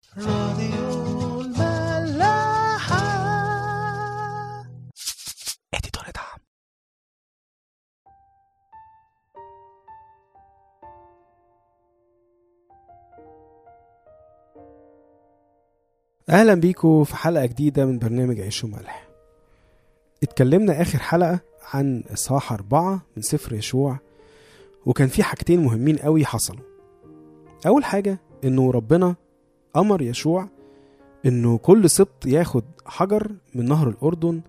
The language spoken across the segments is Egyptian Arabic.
راديو الملاحة اديتور دعم اهلا بيكم في حلقه جديده من برنامج عيش وملح اتكلمنا اخر حلقه عن اصحاح أربعة من سفر يشوع وكان في حاجتين مهمين قوي حصلوا اول حاجه انه ربنا امر يشوع انه كل سبط ياخد حجر من نهر الاردن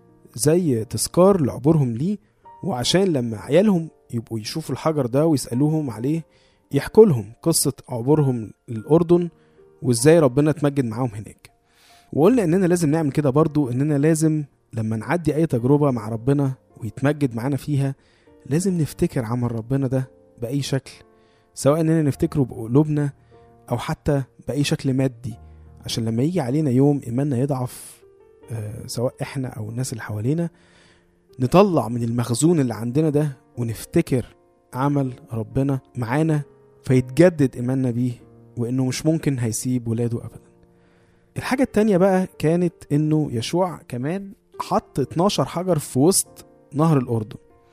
زي تذكار لعبورهم ليه وعشان لما عيالهم يبقوا يشوفوا الحجر ده ويسألوهم عليه يحكوا لهم قصة عبورهم للأردن وازاي ربنا اتمجد معاهم هناك وقلنا اننا لازم نعمل كده برضو اننا لازم لما نعدي اي تجربة مع ربنا ويتمجد معانا فيها لازم نفتكر عمل ربنا ده بأي شكل سواء اننا نفتكره بقلوبنا او حتى بأي شكل مادي عشان لما يجي علينا يوم ايماننا يضعف آه، سواء احنا او الناس اللي حوالينا نطلع من المخزون اللي عندنا ده ونفتكر عمل ربنا معانا فيتجدد ايماننا بيه وانه مش ممكن هيسيب ولاده ابدا الحاجة التانية بقى كانت انه يشوع كمان حط 12 حجر في وسط نهر الاردن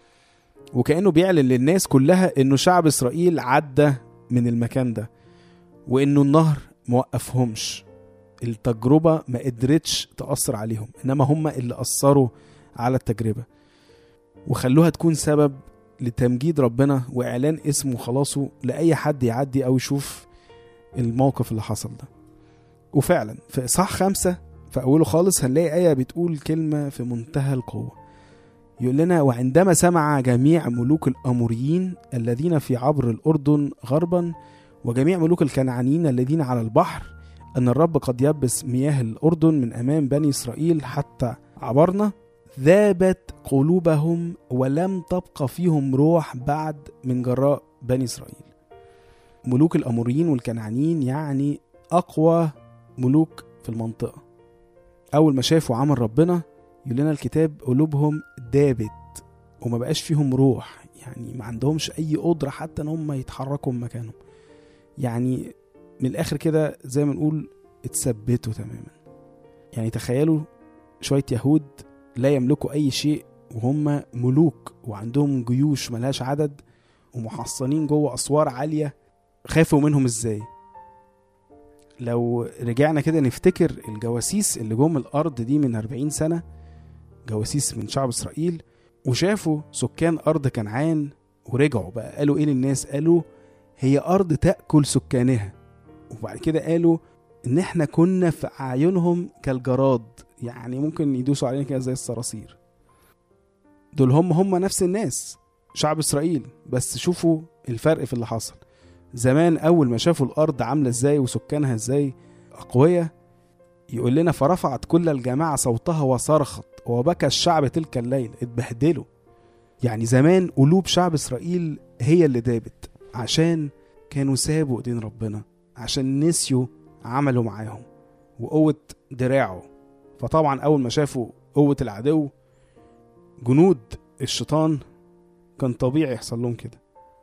وكأنه بيعلن للناس كلها انه شعب اسرائيل عدى من المكان ده وانه النهر موقفهمش التجربة ما قدرتش تأثر عليهم إنما هم اللي أثروا على التجربة وخلوها تكون سبب لتمجيد ربنا وإعلان اسمه وخلاصه لأي حد يعدي أو يشوف الموقف اللي حصل ده وفعلا في إصحاح خمسة في أوله خالص هنلاقي آية بتقول كلمة في منتهى القوة يقول لنا وعندما سمع جميع ملوك الأموريين الذين في عبر الأردن غربا وجميع ملوك الكنعانيين الذين على البحر أن الرب قد يبس مياه الأردن من أمام بني إسرائيل حتى عبرنا ذابت قلوبهم ولم تبقى فيهم روح بعد من جراء بني إسرائيل ملوك الأموريين والكنعانيين يعني أقوى ملوك في المنطقة أول ما شافوا عمل ربنا يقول لنا الكتاب قلوبهم دابت وما بقاش فيهم روح يعني ما عندهمش أي قدرة حتى إن هم يتحركوا من مكانهم يعني من الاخر كده زي ما نقول اتثبتوا تماما يعني تخيلوا شوية يهود لا يملكوا أي شيء وهم ملوك وعندهم جيوش ملهاش عدد ومحصنين جوه أسوار عالية خافوا منهم ازاي لو رجعنا كده نفتكر الجواسيس اللي جم الأرض دي من 40 سنة جواسيس من شعب إسرائيل وشافوا سكان أرض كنعان ورجعوا بقى قالوا إيه للناس قالوا هي أرض تأكل سكانها وبعد كده قالوا ان احنا كنا في اعينهم كالجراد يعني ممكن يدوسوا علينا كده زي الصراصير دول هم هم نفس الناس شعب اسرائيل بس شوفوا الفرق في اللي حصل زمان اول ما شافوا الارض عامله ازاي وسكانها ازاي اقوياء يقول لنا فرفعت كل الجماعه صوتها وصرخت وبكى الشعب تلك الليل اتبهدلوا يعني زمان قلوب شعب اسرائيل هي اللي دابت عشان كانوا سابوا ايدين ربنا عشان نسيوا عملوا معاهم وقوة دراعه فطبعا أول ما شافوا قوة العدو جنود الشيطان كان طبيعي يحصل لهم كده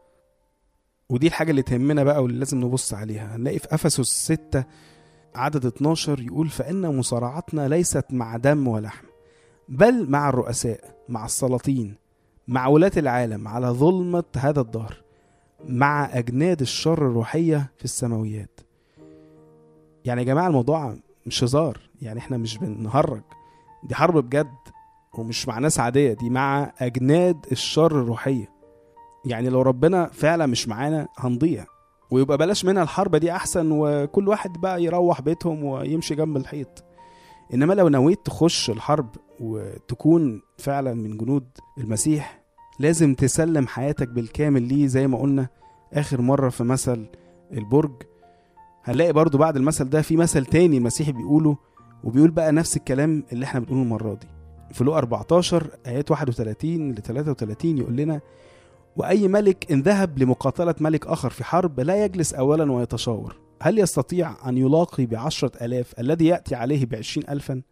ودي الحاجة اللي تهمنا بقى واللي لازم نبص عليها هنلاقي في أفسس 6 عدد 12 يقول فإن مصارعتنا ليست مع دم ولحم بل مع الرؤساء مع السلاطين مع ولاة العالم على ظلمة هذا الدهر مع أجناد الشر الروحية في السماويات يعني يا جماعة الموضوع مش هزار يعني احنا مش بنهرج دي حرب بجد ومش مع ناس عادية دي مع أجناد الشر الروحية يعني لو ربنا فعلا مش معانا هنضيع ويبقى بلاش منها الحرب دي أحسن وكل واحد بقى يروح بيتهم ويمشي جنب الحيط إنما لو نويت تخش الحرب وتكون فعلا من جنود المسيح لازم تسلم حياتك بالكامل ليه زي ما قلنا آخر مرة في مثل البرج هنلاقي برضو بعد المثل ده في مثل تاني المسيحي بيقوله وبيقول بقى نفس الكلام اللي احنا بنقوله المرة دي في لو 14 آيات 31 ل 33 يقول لنا وأي ملك إن ذهب لمقاتلة ملك آخر في حرب لا يجلس أولا ويتشاور هل يستطيع أن يلاقي بعشرة ألاف الذي يأتي عليه بعشرين ألفا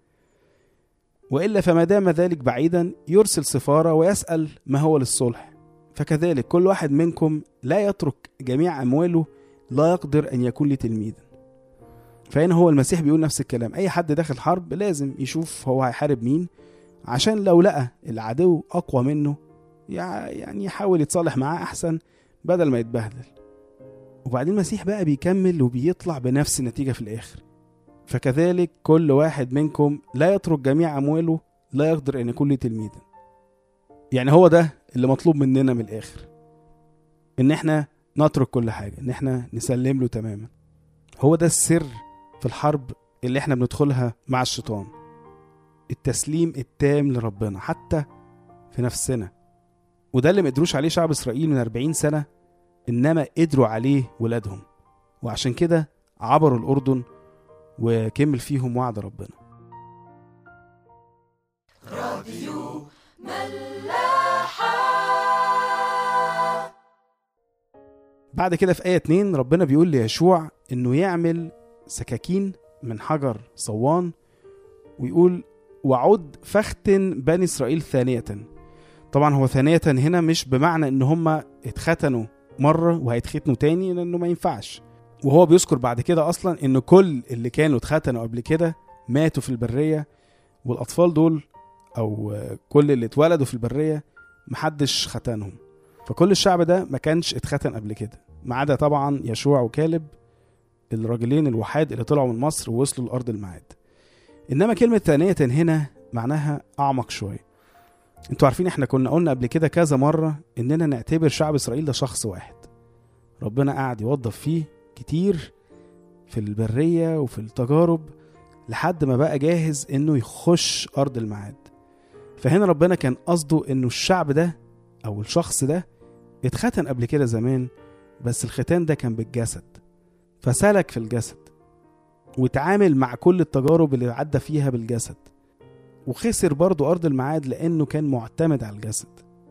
وإلا فما دام ذلك بعيدا يرسل سفارة ويسأل ما هو للصلح فكذلك كل واحد منكم لا يترك جميع أمواله لا يقدر أن يكون لي تلميذا فهنا هو المسيح بيقول نفس الكلام اي حد داخل حرب لازم يشوف هو هيحارب مين عشان لو لقى العدو اقوى منه يع- يعني يحاول يتصالح معاه احسن بدل ما يتبهدل وبعدين المسيح بقى بيكمل وبيطلع بنفس النتيجة في الآخر فكذلك كل واحد منكم لا يترك جميع أمواله لا يقدر أن يكون لي تلميذا يعني هو ده اللي مطلوب مننا من الآخر إن إحنا نترك كل حاجة إن إحنا نسلم له تماما هو ده السر في الحرب اللي إحنا بندخلها مع الشيطان التسليم التام لربنا حتى في نفسنا وده اللي مقدروش عليه شعب إسرائيل من 40 سنة إنما قدروا عليه ولادهم وعشان كده عبروا الأردن وكمل فيهم وعد ربنا بعد كده في آية 2 ربنا بيقول ليشوع إنه يعمل سكاكين من حجر صوان ويقول وعد فختن بني إسرائيل ثانية طبعا هو ثانية هنا مش بمعنى إن هم اتختنوا مرة وهيتختنوا تاني لأنه ما ينفعش وهو بيذكر بعد كده أصلا إن كل اللي كانوا اتختنوا قبل كده ماتوا في البرية والأطفال دول أو آه، كل اللي اتولدوا في البرية محدش ختنهم فكل الشعب ده ما كانش اتختن قبل كده ما عدا طبعا يشوع وكالب الراجلين الوحاد اللي طلعوا من مصر ووصلوا لأرض الميعاد إنما كلمة ثانية هنا معناها أعمق شوية انتوا عارفين احنا كنا قلنا قبل كده كذا مرة اننا نعتبر شعب اسرائيل ده شخص واحد ربنا قاعد يوظف فيه كتير في البرية وفي التجارب لحد ما بقى جاهز انه يخش ارض الميعاد فهنا ربنا كان قصده انه الشعب ده او الشخص ده اتختن قبل كده زمان بس الختان ده كان بالجسد فسلك في الجسد وتعامل مع كل التجارب اللي عدى فيها بالجسد وخسر برضه أرض الميعاد لأنه كان معتمد على الجسد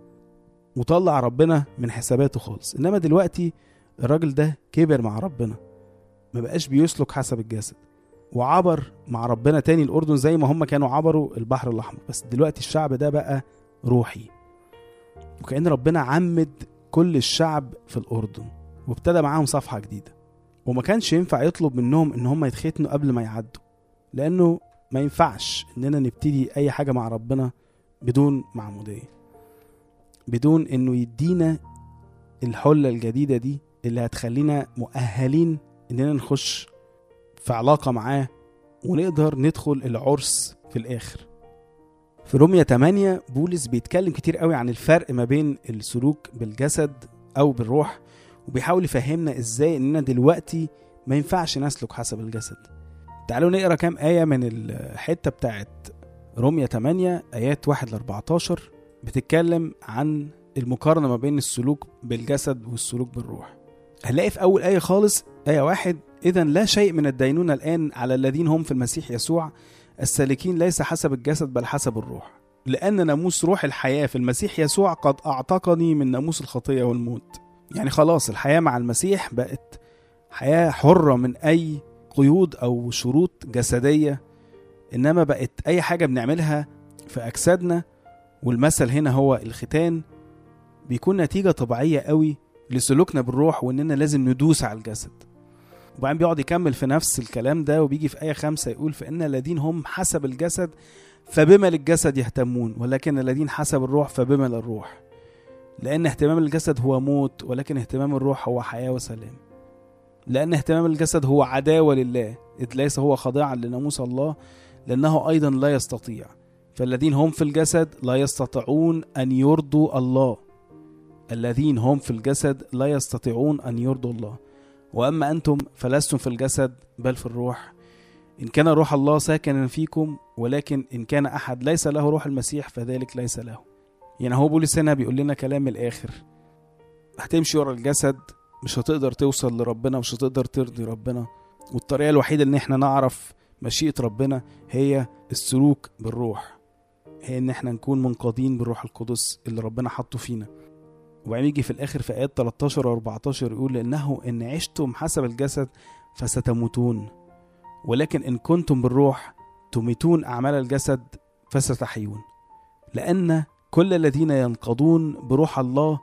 وطلع ربنا من حساباته خالص إنما دلوقتي الراجل ده كبر مع ربنا ما بقاش بيسلك حسب الجسد وعبر مع ربنا تاني الأردن زي ما هم كانوا عبروا البحر الأحمر بس دلوقتي الشعب ده بقى روحي وكأن ربنا عمد كل الشعب في الأردن وابتدى معاهم صفحة جديدة وما كانش ينفع يطلب منهم إن هم يتختنوا قبل ما يعدوا لأنه ما ينفعش اننا نبتدي اي حاجه مع ربنا بدون معموديه بدون انه يدينا الحله الجديده دي اللي هتخلينا مؤهلين اننا نخش في علاقه معاه ونقدر ندخل العرس في الاخر في رومية 8 بولس بيتكلم كتير قوي عن الفرق ما بين السلوك بالجسد او بالروح وبيحاول يفهمنا ازاي اننا دلوقتي ما ينفعش نسلك حسب الجسد تعالوا نقرا كام آية من الحتة بتاعت رومية 8 آيات 1 ل 14 بتتكلم عن المقارنة ما بين السلوك بالجسد والسلوك بالروح هنلاقي في أول آية خالص آية واحد إذا لا شيء من الدينونة الآن على الذين هم في المسيح يسوع السالكين ليس حسب الجسد بل حسب الروح لأن ناموس روح الحياة في المسيح يسوع قد أعتقني من ناموس الخطية والموت يعني خلاص الحياة مع المسيح بقت حياة حرة من أي قيود او شروط جسديه انما بقت اي حاجه بنعملها في اجسادنا والمثل هنا هو الختان بيكون نتيجه طبيعيه قوي لسلوكنا بالروح واننا لازم ندوس على الجسد وبعدين بيقعد يكمل في نفس الكلام ده وبيجي في آية خمسة يقول فإن الذين هم حسب الجسد فبما للجسد يهتمون ولكن الذين حسب الروح فبما للروح لأن اهتمام الجسد هو موت ولكن اهتمام الروح هو حياة وسلام لأن اهتمام الجسد هو عداوة لله إذ ليس هو خاضعا لناموس الله لأنه أيضا لا يستطيع فالذين هم في الجسد لا يستطيعون أن يرضوا الله الذين هم في الجسد لا يستطيعون أن يرضوا الله وأما أنتم فلستم في الجسد بل في الروح إن كان روح الله ساكنا فيكم ولكن إن كان أحد ليس له روح المسيح فذلك ليس له يعني هو بولس هنا بيقول لنا كلام من الآخر هتمشي ورا الجسد مش هتقدر توصل لربنا مش هتقدر ترضي ربنا والطريقة الوحيدة ان احنا نعرف مشيئة ربنا هي السلوك بالروح هي ان احنا نكون منقادين بالروح القدس اللي ربنا حطه فينا وبعدين يجي في الاخر في ايات 13 و 14 يقول لانه ان عشتم حسب الجسد فستموتون ولكن ان كنتم بالروح تميتون اعمال الجسد فستحيون لان كل الذين ينقضون بروح الله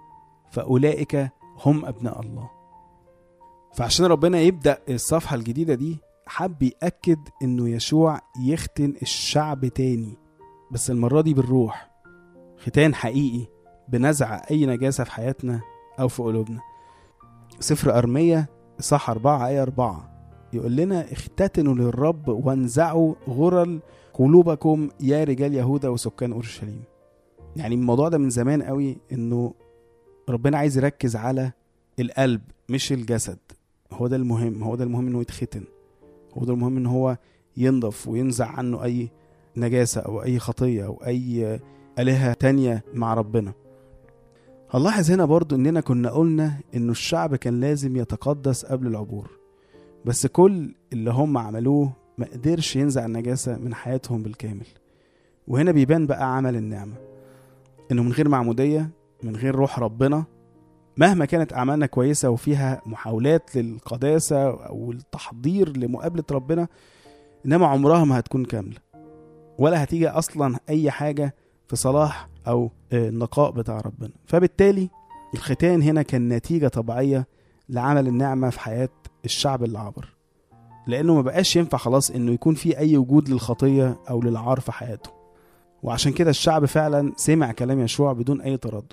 فاولئك هم ابناء الله فعشان ربنا يبدا الصفحه الجديده دي حب يأكد إنه يشوع يختن الشعب تاني بس المرة دي بالروح ختان حقيقي بنزع أي نجاسة في حياتنا أو في قلوبنا سفر أرمية صح أربعة آية أربعة يقول لنا اختتنوا للرب وانزعوا غرل قلوبكم يا رجال يهوذا وسكان أورشليم يعني الموضوع ده من زمان قوي إنه ربنا عايز يركز على القلب مش الجسد هو ده المهم هو ده المهم إنه يتختن هو ده المهم إن هو ينضف وينزع عنه أي نجاسة أو أي خطية أو أي آلهة تانية مع ربنا هنلاحظ هنا برضو إننا كنا قلنا إنه الشعب كان لازم يتقدس قبل العبور بس كل اللي هم عملوه ما قدرش ينزع النجاسة من حياتهم بالكامل وهنا بيبان بقى عمل النعمة إنه من غير معمودية من غير روح ربنا مهما كانت أعمالنا كويسة وفيها محاولات للقداسة أو التحضير لمقابلة ربنا إنما عمرها ما هتكون كاملة ولا هتيجي أصلا أي حاجة في صلاح أو آه، النقاء بتاع ربنا فبالتالي الختان هنا كان نتيجة طبيعية لعمل النعمة في حياة الشعب اللي عبر لأنه ما بقاش ينفع خلاص إنه يكون في أي وجود للخطية أو للعار في حياته وعشان كده الشعب فعلا سمع كلام يشوع بدون أي تردد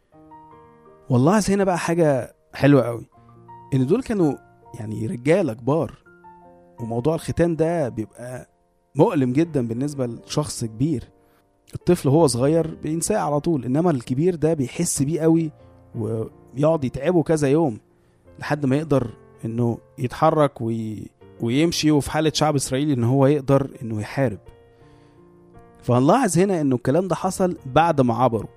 والله هنا بقى حاجة حلوة قوي إن دول كانوا يعني رجالة كبار وموضوع الختان ده بيبقى مؤلم جدا بالنسبة لشخص كبير الطفل وهو صغير بينساه على طول انما الكبير ده بيحس بيه قوي ويقعد يتعبه كذا يوم لحد ما يقدر انه يتحرك وي... ويمشي وفي حالة شعب اسرائيل ان هو يقدر انه يحارب فهنلاحظ هنا انه الكلام ده حصل بعد ما عبروا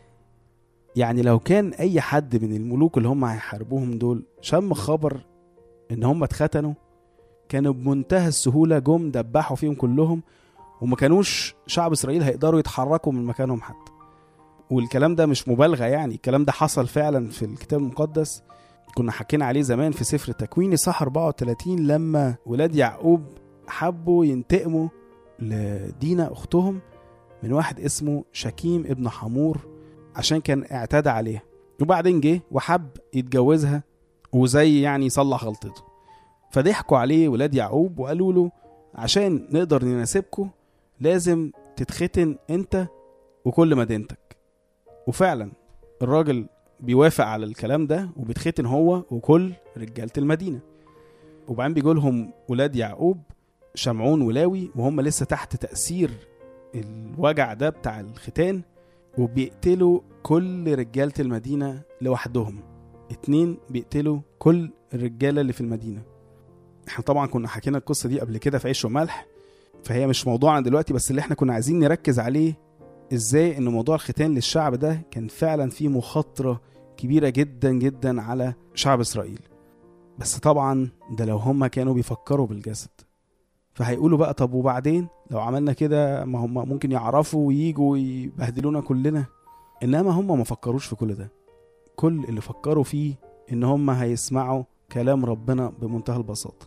يعني لو كان اي حد من الملوك اللي هم هيحاربوهم دول شم خبر ان هم اتختنوا كانوا بمنتهى السهولة جم دبحوا فيهم كلهم وما كانوش شعب اسرائيل هيقدروا يتحركوا من مكانهم حتى والكلام ده مش مبالغه يعني الكلام ده حصل فعلا في الكتاب المقدس كنا حكينا عليه زمان في سفر التكوين صح 34 لما ولاد يعقوب حبوا ينتقموا لدينا اختهم من واحد اسمه شكيم ابن حمور عشان كان اعتدى عليها وبعدين جه وحب يتجوزها وزي يعني يصلح غلطته فضحكوا عليه ولاد يعقوب وقالوا له عشان نقدر نناسبكم لازم تتختن انت وكل مدينتك وفعلا الراجل بيوافق على الكلام ده وبيتختن هو وكل رجالة المدينة وبعدين بيجوا لهم ولاد يعقوب شمعون ولاوي وهم لسه تحت تأثير الوجع ده بتاع الختان وبيقتلوا كل رجالة المدينة لوحدهم اتنين بيقتلوا كل الرجالة اللي في المدينة احنا طبعا كنا حكينا القصة دي قبل كده في عيش وملح فهي مش موضوعنا دلوقتي بس اللي احنا كنا عايزين نركز عليه ازاي ان موضوع الختان للشعب ده كان فعلا فيه مخاطرة كبيرة جدا جدا على شعب اسرائيل بس طبعا ده لو هم كانوا بيفكروا بالجسد فهيقولوا بقى طب وبعدين لو عملنا كده ما هم ممكن يعرفوا وييجوا يبهدلونا كلنا انما هم ما فكروش في كل ده كل اللي فكروا فيه ان هم هيسمعوا كلام ربنا بمنتهى البساطة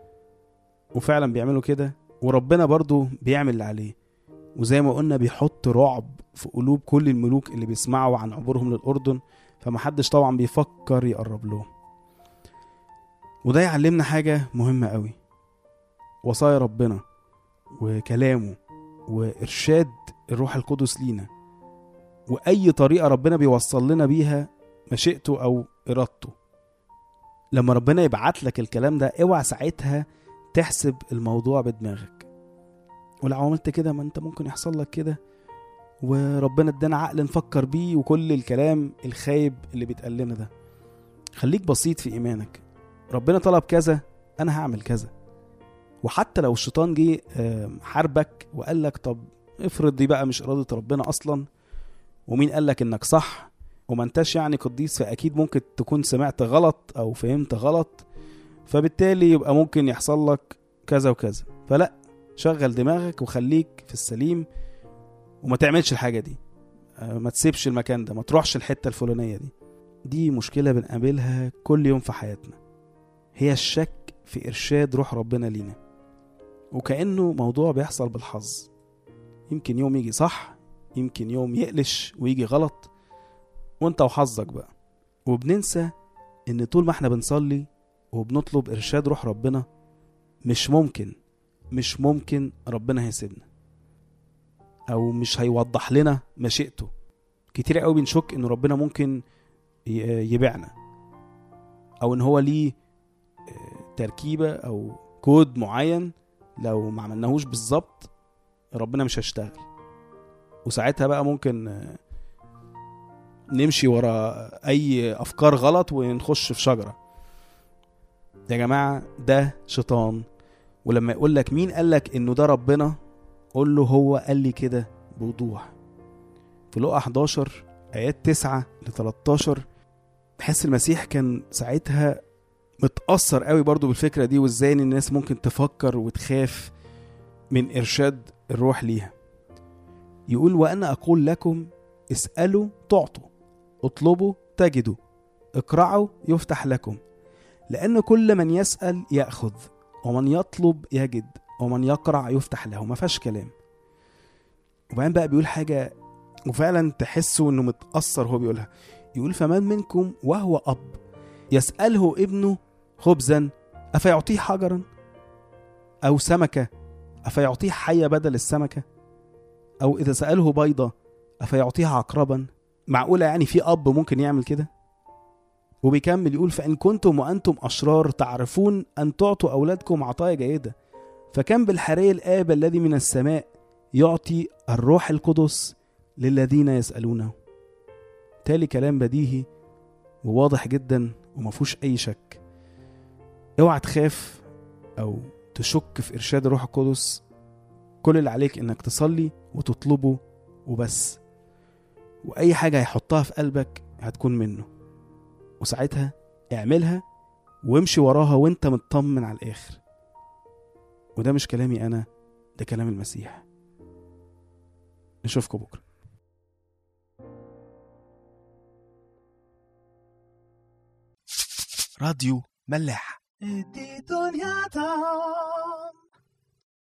وفعلا بيعملوا كده وربنا برضو بيعمل اللي عليه وزي ما قلنا بيحط رعب في قلوب كل الملوك اللي بيسمعوا عن عبورهم للأردن فمحدش طبعا بيفكر يقرب لهم وده يعلمنا حاجة مهمة قوي وصايا ربنا وكلامه وإرشاد الروح القدس لينا وأي طريقة ربنا بيوصل لنا بيها مشيئته أو إرادته لما ربنا يبعت لك الكلام ده اوعى ساعتها تحسب الموضوع بدماغك ولو عملت كده ما انت ممكن يحصل لك كده وربنا ادانا عقل نفكر بيه وكل الكلام الخايب اللي بيتقال لنا ده خليك بسيط في ايمانك ربنا طلب كذا انا هعمل كذا وحتى لو الشيطان جه آم، حاربك وقال لك طب افرض دي بقى مش اراده ربنا اصلا ومين قال لك انك صح وما انتش يعني قديس فاكيد ممكن تكون سمعت غلط او فهمت غلط فبالتالي يبقى ممكن يحصل لك كذا وكذا فلا شغل دماغك وخليك في السليم وما تعملش الحاجة دي آه، ما تسيبش المكان ده ما تروحش الحتة الفلانية دي دي مشكلة بنقابلها كل يوم في حياتنا هي الشك في إرشاد روح ربنا لينا وكأنه موضوع بيحصل بالحظ يمكن يوم يجي صح يمكن يوم يقلش ويجي غلط وانت وحظك بقى وبننسى ان طول ما احنا بنصلي وبنطلب ارشاد روح ربنا مش ممكن مش ممكن ربنا هيسيبنا او مش هيوضح لنا مشيئته كتير قوي بنشك ان ربنا ممكن ي- يبيعنا او ان هو ليه آه، تركيبه او كود معين لو ما عملناهوش بالظبط ربنا مش هيشتغل وساعتها بقى ممكن آه، نمشي ورا اي افكار غلط ونخش في شجره يا جماعه ده شيطان ولما يقول لك مين قال لك انه ده ربنا قول له هو قال لي كده بوضوح في لقا 11 ايات 9 ل 13 تحس المسيح كان ساعتها متأثر قوي برضو بالفكرة دي وازاي ان الناس ممكن تفكر وتخاف من ارشاد الروح ليها يقول وانا اقول لكم اسألوا تعطوا اطلبوا تجدوا اقرعوا يفتح لكم لأن كل من يسأل يأخذ ومن يطلب يجد ومن يقرع يفتح له ما فيهاش كلام وبعدين بقى بيقول حاجة وفعلا تحسوا انه متأثر هو بيقولها يقول فمن منكم وهو أب يسأله ابنه خبزا أفيعطيه حجرا أو سمكة أفيعطيه حية بدل السمكة أو إذا سأله بيضة أفيعطيها عقربا معقولة يعني في أب ممكن يعمل كده وبيكمل يقول فإن كنتم وأنتم أشرار تعرفون أن تعطوا أولادكم عطايا جيدة فكم بالحري الآب الذي من السماء يعطي الروح القدس للذين يسألونه تالي كلام بديهي وواضح جدا ومفهوش أي شك اوعى تخاف أو تشك في إرشاد الروح القدس كل اللي عليك إنك تصلي وتطلبه وبس وأي حاجة هيحطها في قلبك هتكون منه وساعتها اعملها وامشي وراها وانت مطمن على الآخر وده مش كلامي أنا ده كلام المسيح نشوفكم بكرة راديو ملاح دي دنيا تا